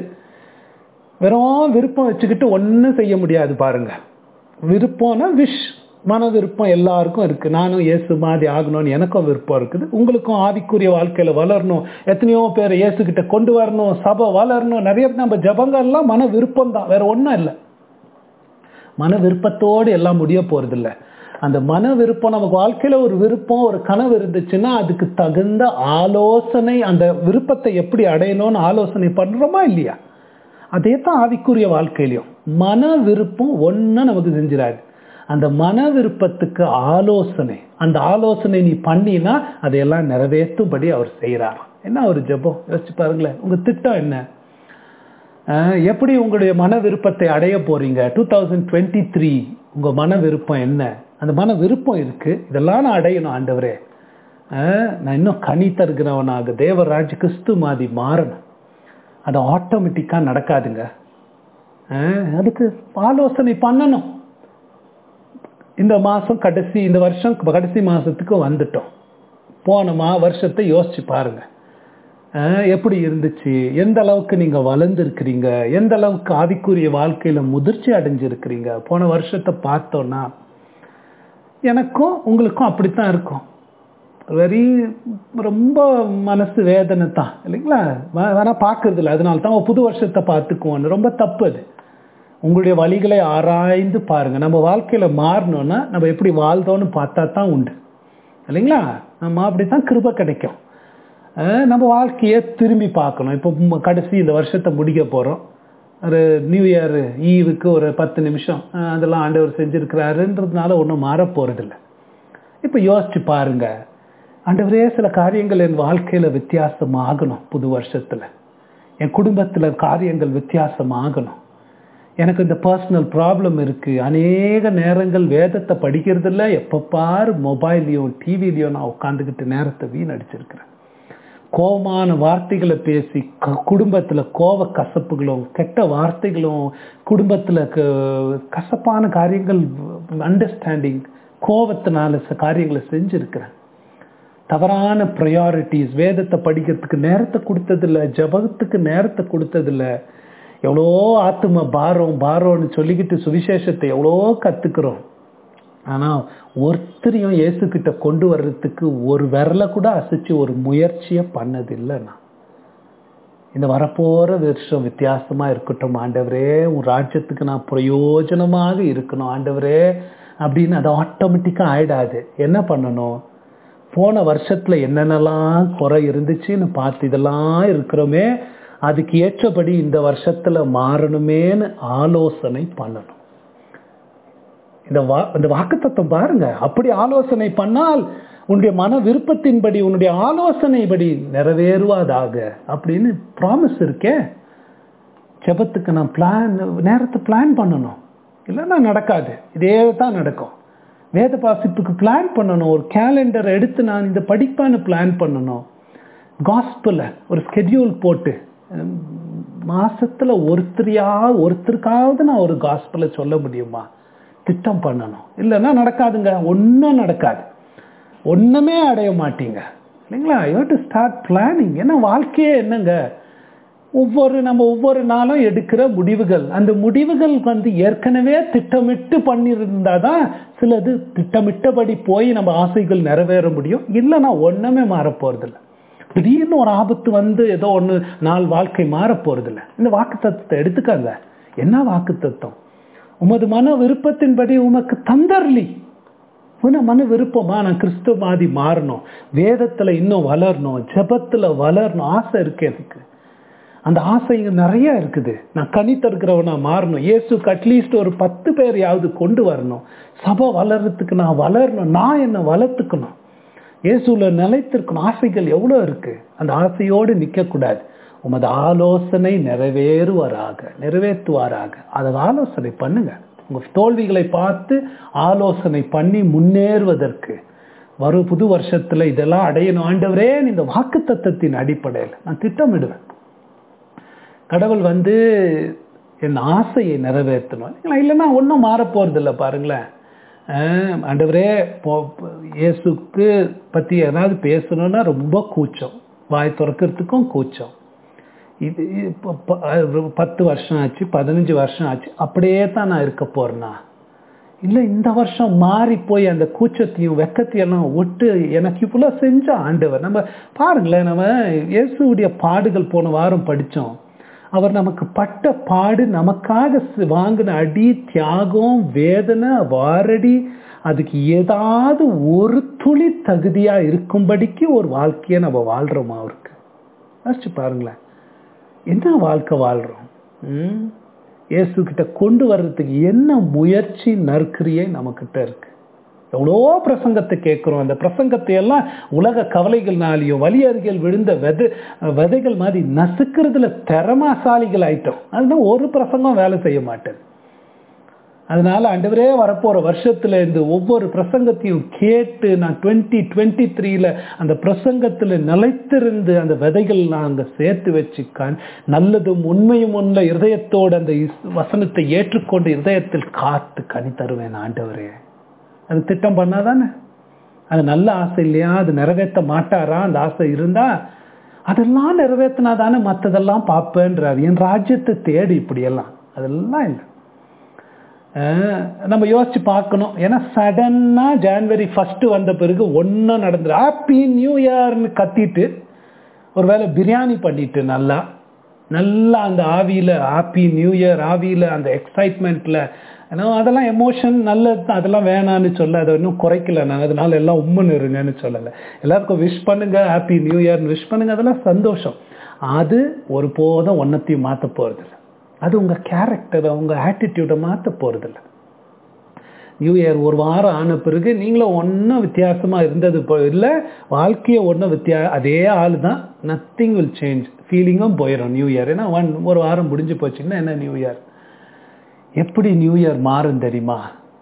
வெறும் விருப்பம் வச்சுக்கிட்டு ஒன்றும் செய்ய முடியாது பாருங்க விருப்பம்னா விஷ் மன விருப்பம் எல்லாருக்கும் இருக்கு நானும் இயேசு மாதிரி ஆகணும்னு எனக்கும் விருப்பம் இருக்குது உங்களுக்கும் ஆவிக்குரிய வாழ்க்கையில வளரணும் எத்தனையோ பேர் இயேசு கிட்ட கொண்டு வரணும் சபை வளரணும் நிறைய நம்ம ஜபங்கள்லாம் மன விருப்பம் தான் வேற ஒன்றும் இல்லை மன விருப்பத்தோடு எல்லாம் முடிய போறது இல்ல அந்த மன விருப்பம் நமக்கு வாழ்க்கையில ஒரு விருப்பம் ஒரு கனவு இருந்துச்சுன்னா அதுக்கு தகுந்த ஆலோசனை அந்த விருப்பத்தை எப்படி அடையணும்னு ஆலோசனை பண்றோமா இல்லையா அதே தான் ஆவிக்குரிய வாழ்க்கையிலையும் மன விருப்பம் ஒன்றும் நமக்கு செஞ்சிடாது அந்த மன விருப்பத்துக்கு ஆலோசனை அந்த ஆலோசனை நீ பண்ணினா அதையெல்லாம் நிறைவேற்றும்படி அவர் செய்கிறாராம் என்ன ஒரு ஜெபம் யோசிச்சு பாருங்களேன் உங்க திட்டம் என்ன அஹ் எப்படி உங்களுடைய மன விருப்பத்தை அடைய போறீங்க டூ தௌசண்ட் டுவெண்ட்டி த்ரீ உங்க மன விருப்பம் என்ன அந்த மன விருப்பம் இருக்கு இதெல்லாம் நான் அடையணும் ஆண்டவரே அஹ் நான் இன்னும் கனி தருகிறவனாக தேவராஜ் கிறிஸ்து மாதிரி மாறணும் அது ஆட்டோமேட்டிக்காக நடக்காதுங்க அஹ் அதுக்கு ஆலோசனை பண்ணணும் இந்த மாசம் கடைசி இந்த வருஷம் கடைசி மாசத்துக்கு வந்துட்டோம் போன மா வருஷத்தை யோசிச்சு பாருங்க அஹ் எப்படி இருந்துச்சு எந்த அளவுக்கு நீங்க வளர்ந்துருக்கிறீங்க எந்த அளவுக்கு ஆவிக்குரிய வாழ்க்கையில முதிர்ச்சி அடைஞ்சிருக்கிறீங்க போன வருஷத்தை பார்த்தோன்னா எனக்கும் உங்களுக்கும் அப்படித்தான் இருக்கும் வெரி ரொம்ப மனசு வேதனை தான் இல்லைங்களா வே- வேணா பார்க்கறது இல்லை அதனால தான் புது வருஷத்தை பார்த்துக்குவோன்னு ரொம்ப தப்பு அது உங்களுடைய வழிகளை ஆராய்ந்து பாருங்க நம்ம வாழ்க்கையில மாறணும்னா நம்ம எப்படி வாழ்ந்தோன்னு பார்த்தா தான் உண்டு இல்லைங்களா நம்ம அப்படித்தான் கிருபை கிடைக்கும் அஹ் நம்ம வாழ்க்கையை திரும்பி பார்க்கணும் இப்போ ம- கடைசி இந்த வருஷத்தை முடிக்க போறோம் ஒரு நியூ இயர் ஈவுக்கு ஒரு பத்து நிமிஷம் அஹ் அதெல்லாம் ஆண்டவர் செஞ்சிருக்கிறாருன்றதுனால ஒன்றும் மாற போறதில்லை இப்போ யோசிச்சு பாருங்க ஆண்டவரே சில காரியங்கள் என் வாழ்க்கையில வித்தியாசம் ஆகணும் புது வருஷத்துல என் குடும்பத்துல காரியங்கள் வித்தியாசம் ஆகணும் எனக்கு இந்த பர்சனல் ப்ராப்ளம் இருக்கு அநேக நேரங்கள் வேதத்தை படிக்கிறதில்ல எப்ப பாரு மொபைல்லையும் டிவிலையும் நான் உட்காந்துக்கிட்டு நேரத்தை வீணடிச்சிருக்கிறேன் கோபமான வார்த்தைகளை பேசி க- குடும்பத்துல கோப கசப்புகளும் கெட்ட வார்த்தைகளும் குடும்பத்துல க- கசப்பான காரியங்கள் அண்டர்ஸ்டாண்டிங் கோபத்தினால ச- காரியங்களை செஞ்சிருக்கிறேன் தவறான ப்ரையாரிட்டிஸ் வேதத்தை படிக்கிறதுக்கு நேரத்தை கொடுத்ததில்ல ஜபத்துக்கு நேரத்தை கொடுத்ததில்ல எவ்வளோ ஆத்தும பாரம் பாரம்னு சொல்லிக்கிட்டு சுவிசேஷத்தை எவ்வளோ கத்துக்கிறோம் ஆனா ஒருத்தரையும் இயேசுகிட்ட கொண்டு வர்றதுக்கு ஒரு விரலை கூட அசைச்சு ஒரு முயற்சியை பண்ணதில்லை நான் இந்த வரப்போற வருஷம் வித்தியாசமா இருக்கட்டும் ஆண்டவரே உன் ராஜ்யத்துக்கு நான் பிரயோஜனமாக இருக்கணும் ஆண்டவரே அப்படின்னு அது ஆட்டோமேட்டிக்கா ஆயிடாது என்ன பண்ணணும் போன வருஷத்துல என்னென்னலாம் குறை இருந்துச்சுன்னு பார்த்து இதெல்லாம் இருக்கிறோமே அதுக்கு ஏற்றபடி இந்த வருஷத்துல மாறணுமேன்னு ஆலோசனை பண்ணணும் இந்த வா இந்த வாக்குத்தத்தம் பாருங்க அப்படி ஆலோசனை பண்ணால் உன்னுடைய மன விருப்பத்தின்படி உன்னுடைய ஆலோசனைப்படி நிறைவேறுவதாக அப்படின்னு ப்ராமிஸ் இருக்கே ஜெபத்துக்கு நான் பிளான் நேரத்தை பிளான் பண்ணணும் இல்லைன்னா நடக்காது இதே தான் நடக்கும் வேத வாசிப்புக்கு பிளான் பண்ணணும் ஒரு கேலண்டர் எடுத்து நான் இந்த படிப்பான்னு பிளான் பண்ணணும் காஸ்பிள ஒரு ஸ்கெடியூல் போட்டு உம், மாசத்துல ஒருத்தரையா ஒருத்தருக்காவது நான் ஒரு காஸ்பிள சொல்ல முடியுமா திட்டம் பண்ணணும் இல்லைன்னா நடக்காதுங்க ஒன்றும் நடக்காது ஒண்ணுமே அடைய மாட்டீங்க இல்லைங்களா யூ டு ஸ்டார்ட் பிளானிங் ஏன்னா வாழ்க்கையே என்னங்க ஒவ்வொரு நம்ம ஒவ்வொரு நாளும் எடுக்கிற முடிவுகள் அந்த முடிவுகள் வந்து ஏற்கனவே திட்டமிட்டு பண்ணியிருந்தா தான் சிலது திட்டமிட்டபடி போய் நம்ம ஆசைகள் நிறைவேற முடியும் இல்லைன்னா ஒண்ணுமே மாற போறதில்ல திடீர்னு ஒரு ஆபத்து வந்து ஏதோ ஒண்ணு நாள் வாழ்க்கை மாற போறதில்ல இந்த வாக்கு தத்துவத்தை எடுத்துக்காங்க என்ன வாக்கு தத்துவம் உமது மன விருப்பத்தின்படி உமக்கு தந்தர்லி உன மன விருப்பமா நான் கிறிஸ்துவ மாதிரி மாறணும் வேதத்துல இன்னும் வளரணும் ஜெபத்துல வளரணும் ஆசை இருக்கு எனக்கு அந்த ஆசைங்க நிறைய இருக்குது நான் கனி தருகிறவனா மாறணும் இயேசுக்கு அட்லீஸ்ட் ஒரு பத்து பேரையாவது கொண்டு வரணும் சபை வளர்றதுக்கு நான் வளரணும் நான் என்ன வளர்த்துக்கணும் இயேசுல நிலைத்திருக்கணும் ஆசைகள் எவ்வளோ இருக்கு அந்த ஆசையோடு நிற்கக்கூடாது உமது ஆலோசனை நிறைவேறுவாராக நிறைவேற்றுவாராக அதை ஆலோசனை பண்ணுங்க உங்க தோல்விகளை பார்த்து ஆலோசனை பண்ணி முன்னேறுவதற்கு வரும் புது வருஷத்துல இதெல்லாம் அடையணும் ஆண்டவரே இந்த வாக்கு தத்தத்தின் அடிப்படையில் நான் திட்டமிடுவேன் கடவுள் வந்து என் ஆசையை நிறைவேற்றணும் இல்லைங்களா? இல்லைன்னா ஒன்றும் மாற போறதில்ல பாருங்களேன் ஆஹ் ஆண்டவரே போ- இயேசுக்கு பத்தி ஏதாவது பேசணும்னா ரொம்ப கூச்சம் வாய் திறக்கிறதுக்கும் கூச்சம் இது இப்போ ப- அஹ் பத்து வருஷம் ஆச்சு பதினஞ்சு வருஷம் ஆச்சு அப்படியே தான் நான் இருக்க போறேனா இல்லை இந்த வருஷம் மாறி போய் அந்த கூச்சத்தையும் வெக்கத்தையெல்லாம் விட்டு எனக்கு இவ்வளோ செஞ்ச ஆண்டவர் நம்ம பாருங்களேன் நம்ம இயேசுடைய பாடுகள் போன வாரம் படித்தோம் அவர் நமக்கு பட்ட பாடு நமக்காக சி- வாங்கின அடி தியாகம் வேதனை வாரடி அதுக்கு ஏதாவது ஒரு துளி தகுதியா இருக்கும்படிக்கு ஒரு வாழ்க்கையை நம்ம வாழ்றோமா அவருக்கு யோசிச்சு பாருங்களேன் என்ன வாழ்க்கை வாழ்றோம் ம்? இயேசு கிட்ட கொண்டு வர்றதுக்கு என்ன முயற்சி நற்கிரியை நம்மக்கிட்ட இருக்கு எவ்வளோ பிரசங்கத்தை கேட்குறோம் அந்த பிரசங்கத்தை எல்லாம் உலக கவலைகள்னாலையும் வலி அருகில் விழுந்த விதை விதைகள் மாதிரி நசுக்கிறதுல திறமாசாலிகள் ஆயிட்டோம் அதுதான் ஒரு பிரசங்கம் வேலை செய்ய மாட்டேன் அதனால ஆண்டவரே வரப்போற வருஷத்துல இந்த ஒவ்வொரு பிரசங்கத்தையும் கேட்டு நான் டுவெண்ட்டி டுவெண்ட்டி த்ரீல அந்த பிரசங்கத்துல நிலைத்திருந்து அந்த விதைகள் நான் அங்க சேர்த்து வச்சு கண் நல்லதும் உண்மையும் உள்ள இருதயத்தோடு அந்த இஸ்- வசனத்தை ஏற்றுக்கொண்டு இருதயத்தில் காத்து கனி தருவேன் ஆண்டவரே அது திட்டம் பண்ணாதானே அது நல்ல ஆசை இல்லையா அது நிறைவேற்ற மாட்டாரா அந்த ஆசை இருந்தா அதெல்லாம் நிறைவேற்றினா தானே மற்றதெல்லாம் பார்ப்பேன்றார் என் ராஜ்யத்தை தேடி இப்படியெல்லாம் அதெல்லாம் இல்லை அஹ் நம்ம யோசிச்சு பார்க்கணும் ஏன்னா சடனா ஜான்வரி ஃபர்ஸ்ட் வந்த பிறகு ஒன்றும் நடந்துரு ஹாப்பி நியூ இயர்னு கத்திட்டு ஒருவேளை பிரியாணி பண்ணிட்டு நல்லா நல்லா அந்த ஆவியில ஹாப்பி நியூ இயர் ஆவியில அந்த எக்ஸைட்மெண்ட்ல ஏன்னா அதெல்லாம் எமோஷன் நல்லது தான் அதெல்லாம் வேணான்னு சொல்ல அதை இன்னும் குறைக்கல நான் அதனால எல்லாம் உம்முன்னு இருங்கன்னு சொல்லலை எல்லாருக்கும் விஷ் பண்ணுங்க ஹாப்பி நியூ இயர்னு விஷ் பண்ணுங்க அதெல்லாம் சந்தோஷம் அது ஒருபோதும் ஒன்னத்தையும் மாற்ற போறதில்லை அது உங்க கேரக்டரை உங்க ஆட்டிடியூடை மாற்ற போறதில்ல நியூ இயர் ஒரு வாரம் ஆன பிறகு நீங்களும் ஒன்றும் வித்தியாசமா இருந்தது போ- இல்ல வாழ்க்கையை ஒன்றும் வித்தியா அதே ஆள் தான் நத்திங் வில் சேஞ்ச் ஃபீலிங்கும் போயிடும் நியூ இயர் ஏன்னா ஒன் ஒரு வாரம் முடிஞ்சு போச்சுன்னா என்ன நியூ இயர் எப்படி நியூ இயர் மாறும் தெரியுமா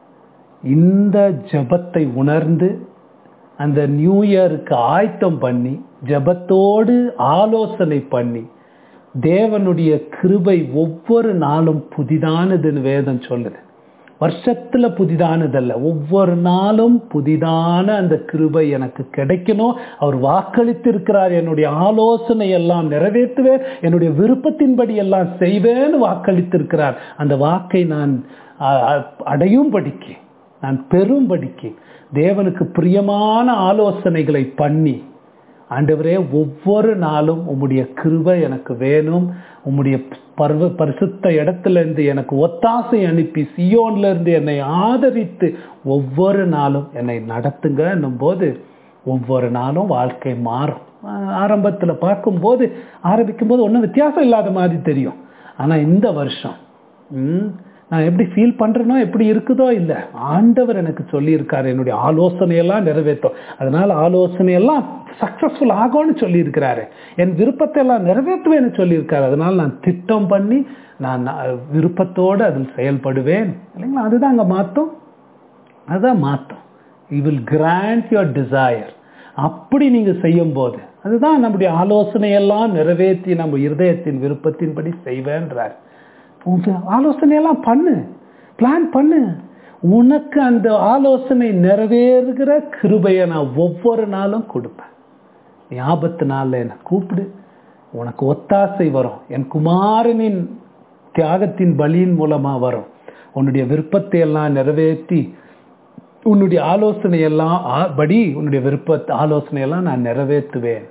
இந்த ஜெபத்தை உணர்ந்து அந்த நியூ இயருக்கு ஆயத்தம் பண்ணி ஜெபத்தோடு ஆலோசனை பண்ணி தேவனுடைய கிருபை ஒவ்வொரு நாளும் புதிதானதுன்னு வேதம் சொல்லுது வருஷத்துல புதிதானதல்ல ஒவ்வொரு நாளும் புதிதான அந்த கிருபை எனக்கு கிடைக்கணும் அவர் வாக்களித்திருக்கிறார் என்னுடைய ஆலோசனை எல்லாம் நிறைவேற்றுவேன் என்னுடைய விருப்பத்தின்படி எல்லாம் செய்வேன்னு வாக்களித்திருக்கிறார் அந்த வாக்கை நான் அ- அ- அடையும்படிக்கு நான் பெரும்படிக்கு தேவனுக்கு பிரியமான ஆலோசனைகளை பண்ணி ஆண்டவரே ஒவ்வொரு நாளும் உம்முடைய கிருபை எனக்கு வேணும் உம்முடைய பர்வ பரிசுத்த இடத்துல இருந்து எனக்கு ஒத்தாசை அனுப்பி சியோன்ல இருந்து என்னை ஆதரித்து ஒவ்வொரு நாளும் என்னை நடத்துங்க போது ஒவ்வொரு நாளும் வாழ்க்கை மாறும் ஆஹ் ஆரம்பத்துல பார்க்கும்போது ஆரம்பிக்கும் போது ஒன்றும் வித்தியாசம் இல்லாத மாதிரி தெரியும் ஆனா இந்த வருஷம் ம், நான் எப்படி ஃபீல் பண்றேனோ எப்படி இருக்குதோ இல்ல ஆண்டவர் எனக்கு சொல்லியிருக்காரு என்னுடைய ஆலோசனையெல்லாம் நிறைவேற்றும் அதனால ஆலோசனையெல்லாம் சக்சஸ்ஃபுல் ஆகும்னு சொல்லியிருக்கிறாரு என் விருப்பத்தை எல்லாம் நிறைவேற்றுவேன்னு சொல்லியிருக்காரு அதனால நான் திட்டம் பண்ணி நான் நான் விருப்பத்தோடு அதில் செயல்படுவேன் இல்லைங்களா அதுதான் அங்க மாத்தம் அதுதான் மாத்தம் you will grant your desire அப்படி நீங்க செய்யும் போது அதுதான் நம்முடைய ஆலோசனையெல்லாம் நிறைவேற்றி நம்ம இருதயத்தின் விருப்பத்தின்படி செய்வேன்றார் உங்க ஆலோசனையெல்லாம் பண்ணு பிளான் பண்ணு உனக்கு அந்த ஆலோசனை நிறைவேறுகிற கிருபையை நான் ஒவ்வொரு நாளும் கொடுப்பேன் நீ ஆபத்து நாள்ல என்னை கூப்பிடு உனக்கு ஒத்தாசை வரும் என் குமாரனின் தியாகத்தின் பலியின் மூலமா வரும் உன்னுடைய விருப்பத்தை எல்லாம் நிறைவேற்றி உன்னுடைய ஆலோசனை எல்லாம் ஆ- படி உன்னுடைய விருப்ப ஆலோசனை எல்லாம் நான் நிறைவேற்றுவேன்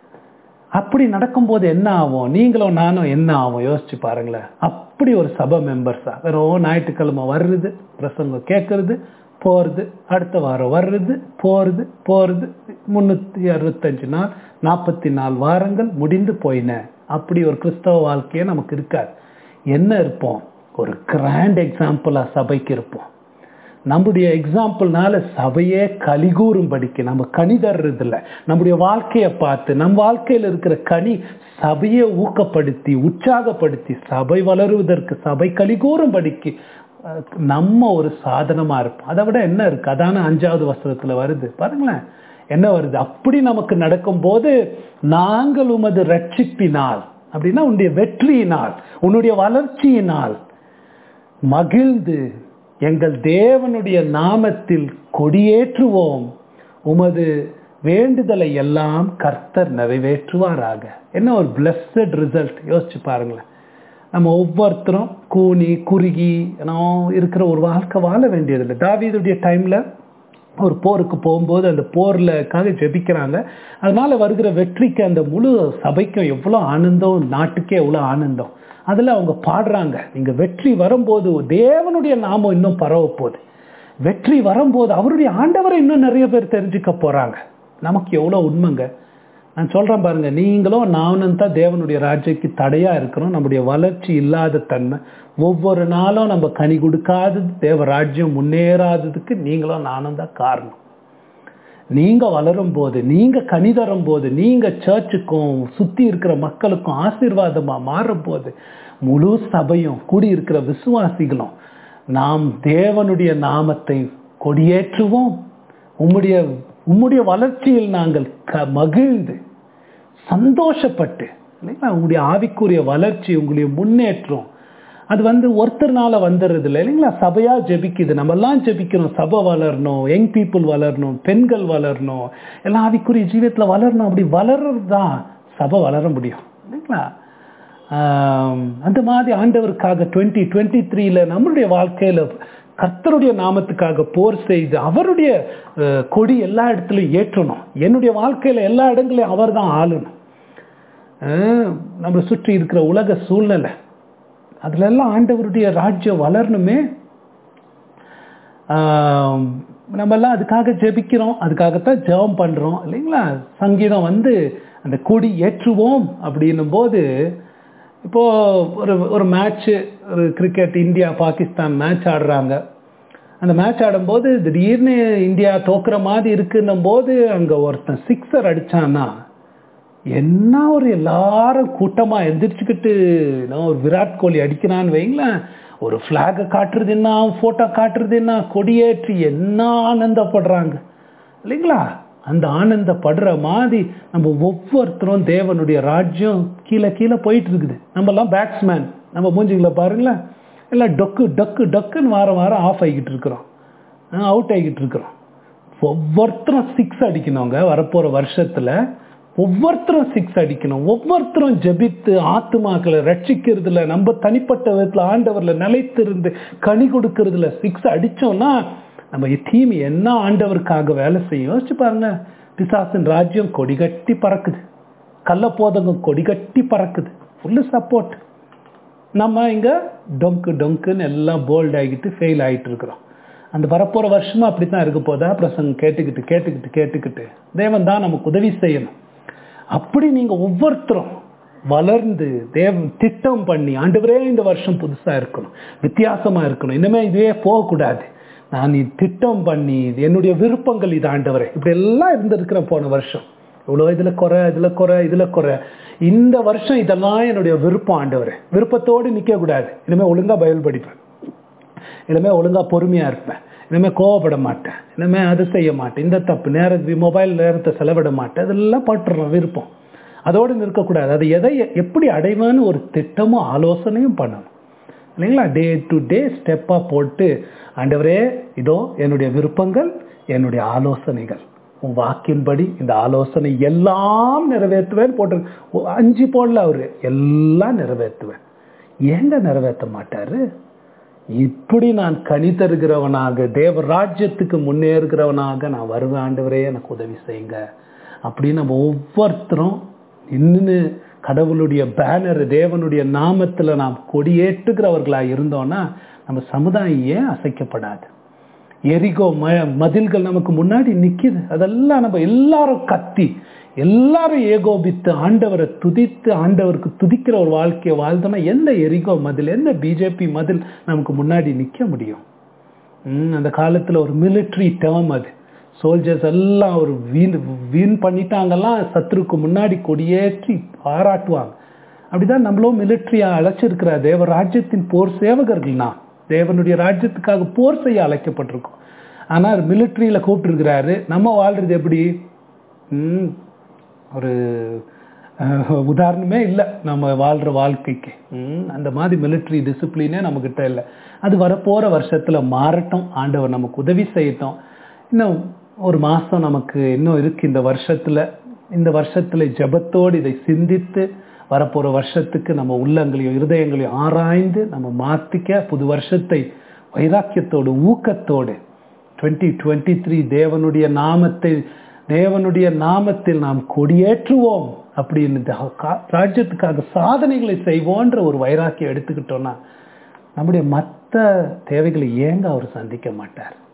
அப்படி நடக்கும்போது என்ன ஆகும் நீங்களும் நானும் என்ன ஆகும் யோசிச்சு பாருங்களேன் அப்படி ஒரு சபை மெம்பர்ஸா வெறும் ஞாயிற்றுக்கிழமை வர்றது பிரசங்கம் கேட்கறது போறது அடுத்த வாரம் வர்றது போறது போறது முன்னூத்தி அறுபத்தஞ்சு நாள் நாற்பத்தி நாலு வாரங்கள் முடிந்து போயின அப்படி ஒரு கிறிஸ்தவ வாழ்க்கையே நமக்கு இருக்காது என்ன இருப்போம் ஒரு கிராண்ட் எக்ஸாம்பிளா சபைக்கு இருப்போம் நம்முடைய எக்ஸாம்பிள்னால சபையே கலிகூறும்படிக்கு நம்ம கனி தர்றது இல்ல நம்முடைய வாழ்க்கையை பார்த்து நம் வாழ்க்கையில் இருக்கிற கனி சபையை ஊக்கப்படுத்தி உற்சாகப்படுத்தி சபை வளருவதற்கு சபை கலிகூறும்படிக்கு அஹ், நம்ம ஒரு சாதனமா இருப்போம் அதை விட என்ன இருக்கு அதான அஞ்சாவது வசனத்துல வருது பாருங்களேன் என்ன வருது அப்படி நமக்கு நடக்கும்போது நாங்கள் உமது ரட்சிப்பினால் அப்படின்னா உன்னுடைய வெற்றியினால் உன்னுடைய வளர்ச்சியினால் மகிழ்ந்து எங்கள் தேவனுடைய நாமத்தில் கொடியேற்றுவோம் உமது வேண்டுதலை எல்லாம் கர்த்தர் நிறைவேற்றுவாராக என்ன ஒரு பிளஸட் ரிசல்ட் யோசிச்சு பாருங்களேன் நம்ம ஒவ்வொருத்தரும் கூனி குறுகி ஏன்னா இருக்கிற ஒரு வாழ்க்கை வாழ வேண்டியதில்லை தாவீதுடைய டைம்ல ஒரு போருக்கு போகும்போது அந்த போர்லக்காக ஜெபிக்கிறாங்க அதனால வருகிற வெற்றிக்கு அந்த முழு சபைக்கும் எவ்வளோ ஆனந்தம் நாட்டுக்கே எவ்வளோ ஆனந்தம் அதில் அவங்க பாடுறாங்க நீங்க வெற்றி வரும்போது தேவனுடைய நாமம் இன்னும் பரவ போகுது வெற்றி வரும்போது அவருடைய ஆண்டவரை இன்னும் நிறைய பேர் தெரிஞ்சுக்க போறாங்க நமக்கு எவ்வளவு உண்மைங்க நான் சொல்றேன் பாருங்க நீங்களும் நானும் தான் தேவனுடைய ராஜ்யக்கு தடையா இருக்கிறோம் நம்முடைய வளர்ச்சி இல்லாத தன்மை ஒவ்வொரு நாளும் நம்ம கனி கொடுக்காதது தேவ ராஜ்யம் முன்னேறாததுக்கு நீங்களும் நானும் தான் காரணம் நீங்க வளரும் போது நீங்க கனி தரும் போது நீங்க சர்ச்சுக்கும் சுத்தி இருக்கிற மக்களுக்கும் ஆசீர்வாதமா மாறும் போது முழு சபையும் கூடி இருக்கிற விசுவாசிகளும் நாம் தேவனுடைய நாமத்தை கொடியேற்றுவோம் உம்முடைய உம்முடைய வளர்ச்சியில் நாங்கள் க மகிழ்ந்து சந்தோஷப்பட்டு இல்லைங்களா உங்களுடைய ஆவிக்குரிய வளர்ச்சி உங்களுடைய முன்னேற்றம் அது வந்து ஒருத்தர்னால வந்துடுறது இல்லை இல்லைங்களா சபையா ஜெபிக்குது நம்ம எல்லாம் ஜெபிக்கிறோம் சபை வளரணும் யங் பீப்புள் வளரணும் பெண்கள் வளரணும் எல்லாம் ஆவிக்குரிய ஜீவியத்துல வளரணும் அப்படி வளர்றது தான் சபை வளர முடியும் இல்லைங்களா ஆம், அந்த மாதிரி ஆண்டவருக்காக டுவெண்ட்டி டுவெண்ட்டி த்ரீல நம்மளுடைய வாழ்க்கையில கர்த்தருடைய நாமத்துக்காக போர் செய்து அவருடைய அஹ், கொடி எல்லா இடத்துலையும் ஏற்றணும் என்னுடைய வாழ்க்கையில எல்லா இடங்களையும் அவர் தான் ஆளணும் அஹ், நம்மளை சுற்றி இருக்கிற உலக சூழ்நிலை அதுல எல்லாம் ஆண்டவருடைய ராஜ்யம் வளரணுமே ஆம், நம்ம எல்லாம் அதுக்காக ஜெபிக்கிறோம் அதுக்காகத்தான் ஜெபம் பண்றோம் இல்லைங்களா சங்கீதம் வந்து அந்த கொடி ஏற்றுவோம் அப்படின்னும் போது இப்போ ஒரு ஒரு மேட்ச்சு ஒரு கிரிக்கெட் இந்தியா பாகிஸ்தான் மேட்ச் ஆடுறாங்க அந்த மேட்ச் ஆடும்போது திடீர்னு இந்தியா தோக்குற மாதிரி இருக்குன்னும் போது அங்க ஒருத்தன் சிக்ஸர் அடிச்சான்னா என்ன ஒரு எல்லாரும் கூட்டமா எந்திரிச்சுக்கிட்டு இன்னும் ஒரு விராட் கோலி அடிக்கிறான்னு வைங்களேன் ஒரு ஃபிளாகை காட்டுறது என்ன போட்டோ காட்டுறது என்ன கொடியேற்றி என்ன ஆனந்தப்படுறாங்க இல்லைங்களா அந்த ஆனந்தப்படுற மாதிரி நம்ம ஒவ்வொருத்தரும் தேவனுடைய ராஜ்யம் கீழே கீழே போயிட்டு இருக்குது நம்ம எல்லாம் பேட்ஸ்மேன் நம்ம மூஞ்சிகளை பாருங்களேன் எல்லாம் டொக்கு டொக்கு டொக்குன்னு வாரம் வாரம் ஆஃப் ஆகிக்கிட்டு இருக்கிறோம் அவுட் ஆகிக்கிட்டு இருக்கிறோம் ஒவ்வொருத்தரும் சிக்ஸ் அடிக்கணுங்க வரப்போற வருஷத்துல ஒவ்வொருத்தரும் சிக்ஸ் அடிக்கணும் ஒவ்வொருத்தரும் ஜெபித்து ஆத்துமாக்களை ரட்சிக்கிறதுல நம்ம தனிப்பட்ட விதத்துல ஆண்டவர்ல நிலைத்திருந்து கனி கொடுக்கறதுல சிக்ஸ் அடிச்சோம்னா நம்ம தீம் என்ன ஆண்டவருக்காக வேலை செய்யும் யோசிச்சு பாருங்க பிசாசின் ராஜ்யம் கொடிகட்டி பறக்குது கள்ளப்போதகம் கொடிகட்டி பறக்குது ஃபுல்லு சப்போர்ட் நம்ம இங்க டொங்கு டொங்குன்னு எல்லாம் போல்ட் ஆகிட்டு ஃபெயில் ஆகிட்டு இருக்கிறோம் அந்த வரப்போற வருஷமா அப்படித்தான் இருக்க போதா பிரசங்கம் கேட்டுக்கிட்டு கேட்டுக்கிட்டு கேட்டுக்கிட்டு தேவன் தான் நமக்கு உதவி செய்யணும் அப்படி நீங்க ஒவ்வொருத்தரும் வளர்ந்து தேவ திட்டம் பண்ணி ஆண்டவரே இந்த வருஷம் புதுசா இருக்கணும் வித்தியாசமா இருக்கணும் இனிமே இதுவே போகக்கூடாது நான் இது திட்டம் பண்ணி இது என்னுடைய விருப்பங்கள் இது ஆண்டவரே இப்படி எல்லாம் இருந்திருக்கிறேன் போன வருஷம் இவ்வளோ இதுல குறை இதுல குறை இதுல குறை இந்த வருஷம் இதெல்லாம் என்னுடைய விருப்பம் ஆண்டவரே விருப்பத்தோடு நிக்க கூடாது இனிமே ஒழுங்கா பைபிள் படிப்பேன் இனிமே ஒழுங்கா பொறுமையா இருப்பேன் இனிமே கோவப்பட மாட்டேன் இனிமே அது செய்ய மாட்டேன் இந்த தப்பு நேர மொபைல் நேரத்தை செலவிட மாட்டேன் அதெல்லாம் பட்டுறோம் விருப்பம் அதோடு நிற்கக்கூடாது அது எதை எப்படி அடைவேன்னு ஒரு திட்டமும் ஆலோசனையும் பண்ணணும் இல்லைங்களா டே டு டே ஸ்டெப்பாக போட்டு ஆண்டவரே இதோ என்னுடைய விருப்பங்கள் என்னுடைய ஆலோசனைகள் உன் வாக்கின்படி இந்த ஆலோசனை எல்லாம் நிறைவேற்றுவேன் போட்டு அஞ்சு போடல அவரு எல்லாம் நிறைவேற்றுவேன் ஏங்க நிறைவேற்ற மாட்டாரு இப்படி நான் கனி தருகிறவனாக தேவ ராஜ்யத்துக்கு முன்னேறுகிறவனாக நான் வருவேன் ஆண்டவரே எனக்கு உதவி செய்யுங்க அப்படின்னு நம்ம ஒவ்வொருத்தரும் இன்னும் கடவுளுடைய பேனர் தேவனுடைய நாமத்துல நாம் கொடியேற்றுகிறவர்களா இருந்தோம்னா நம்ம சமுதாயம் ஏன் அசைக்கப்படாது எரிகோ ம மதில்கள் நமக்கு முன்னாடி நிக்குது அதெல்லாம் நம்ம எல்லாரும் கத்தி எல்லாரும் ஏகோபித்து ஆண்டவரை துதித்து ஆண்டவருக்கு துதிக்கிற ஒரு வாழ்க்கையை வாழ்ந்தோம்னா எந்த எரிகோ மதில் எந்த பிஜேபி மதில் நமக்கு முன்னாடி நிக்க முடியும் ம், அந்த காலத்துல ஒரு மிலிட்ரி டேர்ம் அது சோல்ஜர்ஸ் எல்லாம் ஒரு வீண் வீண் பண்ணிட்டாங்கலாம் சத்ருக்கு முன்னாடி கொடியேற்றி பாராட்டுவாங்க அப்படிதான் நம்மளும் மிலிட்ரியா அழைச்சிருக்கிற தேவ ராஜ்யத்தின் போர் சேவகர்கள் நான் தேவனுடைய ராஜ்யத்துக்காக போர் செய்ய அழைக்கப்பட்டிருக்கோம் ஆனால் மிலிட்ரியில கூப்பிட்டுருக்கிறாரு நம்ம வாழ்றது எப்படி ம், ஒரு அஹ், உதாரணமே இல்லை நம்ம வாழ்ற வாழ்க்கைக்கு ம், அந்த மாதிரி மிலிட்ரி டிசிப்ளினே நம்மக்கிட்ட இல்லை அது வரப்போற வருஷத்துல மாறட்டும் ஆண்டவர் நமக்கு உதவி செய்யட்டும் இன்னும் ஒரு மாசம் நமக்கு இன்னும் இருக்கு இந்த வருஷத்துல இந்த வருஷத்துல ஜெபத்தோடு இதை சிந்தித்து வரப்போற வருஷத்துக்கு நம்ம உள்ளங்களையும் இருதயங்களையும் ஆராய்ந்து நம்ம மாத்திக்க புது வருஷத்தை வைராக்கியத்தோடு ஊக்கத்தோடு டுவெண்ட்டி டுவெண்ட்டி த்ரீ தேவனுடைய நாமத்தை தேவனுடைய நாமத்தில் நாம் கொடியேற்றுவோம் அப்படின்னு இந்த கா- ராஜ்யத்துக்காக சாதனைகளை செய்வோன்ற ஒரு வைராக்கியம் எடுத்துக்கிட்டோம்னா நம்முடைய மற்ற தேவைகளை ஏங்க அவர் சந்திக்க மாட்டார்